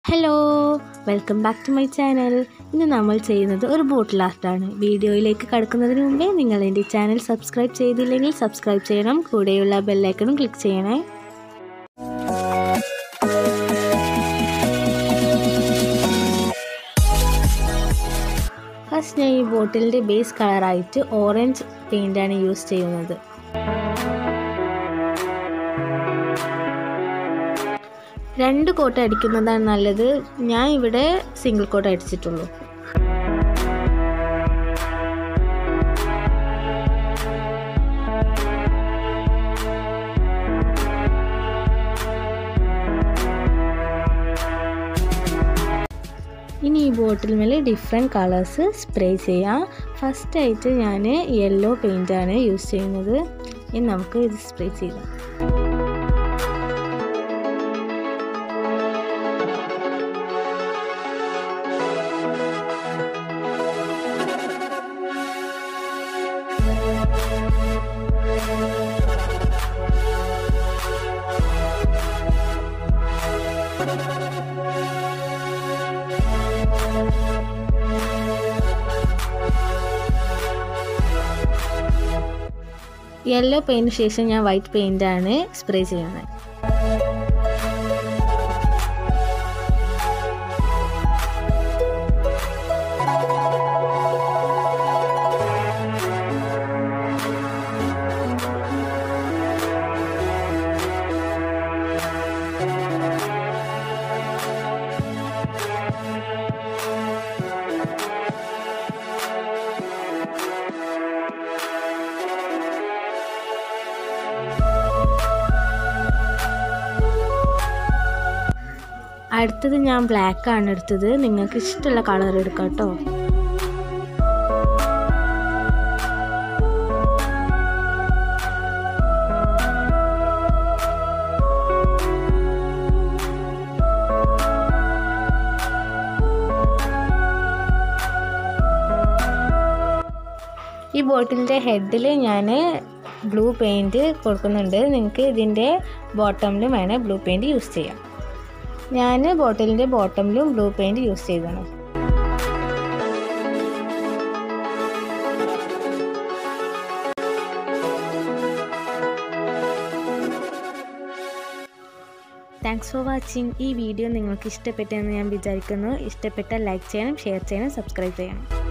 hello welcome back to my channel ഇന്ന് നമ്മൾ ചെയ്യുന്നത് ഒരു ബോട്ടിൽ ആർട്ടാണ് വീഡിയോയിലേക്ക് കടക്കുന്നതിന് മുമ്പേ നിങ്ങൾ എൻ്റെ ചാനൽ സബ്സ്ക്രൈബ് ചെയ്തില്ലെങ്കിൽ സബ്സ്ക്രൈബ് ചെയ്യണം കൂടെയുള്ള ബെല്ലൈക്കണും ക്ലിക്ക് ചെയ്യണേ ഫസ്റ്റ് ഞാൻ ഈ ബോട്ടിലിൻ്റെ ബേസ് കളറായിട്ട് ഓറഞ്ച് പെയിൻ്റാണ് യൂസ് ചെയ്യുന്നത് രണ്ട് കോട്ട് അടിക്കുന്നതാണ് നല്ലത് ഞാൻ ഇവിടെ സിംഗിൾ കോട്ട് അടിച്ചിട്ടുള്ളൂ ഇനി ഈ ബോട്ടിൽ മേലെ ഡിഫറെൻറ്റ് കളേഴ്സ് സ്പ്രേ ചെയ്യാം ഫസ്റ്റ് ആയിട്ട് ഞാൻ യെല്ലോ പെയിൻ്റാണ് യൂസ് ചെയ്യുന്നത് ഇനി നമുക്ക് ഇത് സ്പ്രേ ചെയ്യാം യെല്ലോ പെയിൻറ്റിന് ശേഷം ഞാൻ വൈറ്റ് പെയിൻ്റാണ് സ്പ്രേ ചെയ്യുന്നത് അടുത്തത് ഞാൻ ബ്ലാക്ക് ആണ് എടുത്തത് നിങ്ങൾക്ക് ഇഷ്ടമുള്ള കളർ എടുക്കാം കേട്ടോ ഈ ബോട്ടിലിൻ്റെ ഹെഡിൽ ഞാൻ ബ്ലൂ പെയിൻറ്റ് കൊടുക്കുന്നുണ്ട് നിങ്ങൾക്ക് ഇതിൻ്റെ ബോട്ടമിലും വേണേൽ ബ്ലൂ പെയിൻറ്റ് യൂസ് ചെയ്യാം ഞാൻ ബോട്ടിലിൻ്റെ ബോട്ടമിലും ബ്ലൂ പെയിൻറ്റ് യൂസ് ചെയ്തതാണ് താങ്ക്സ് ഫോർ വാച്ചിങ് ഈ വീഡിയോ നിങ്ങൾക്ക് ഇഷ്ടപ്പെട്ടെന്ന് ഞാൻ വിചാരിക്കുന്നു ഇഷ്ടപ്പെട്ടാൽ ലൈക്ക് ചെയ്യണം ഷെയർ ചെയ്യണം സബ്സ്ക്രൈബ് ചെയ്യണം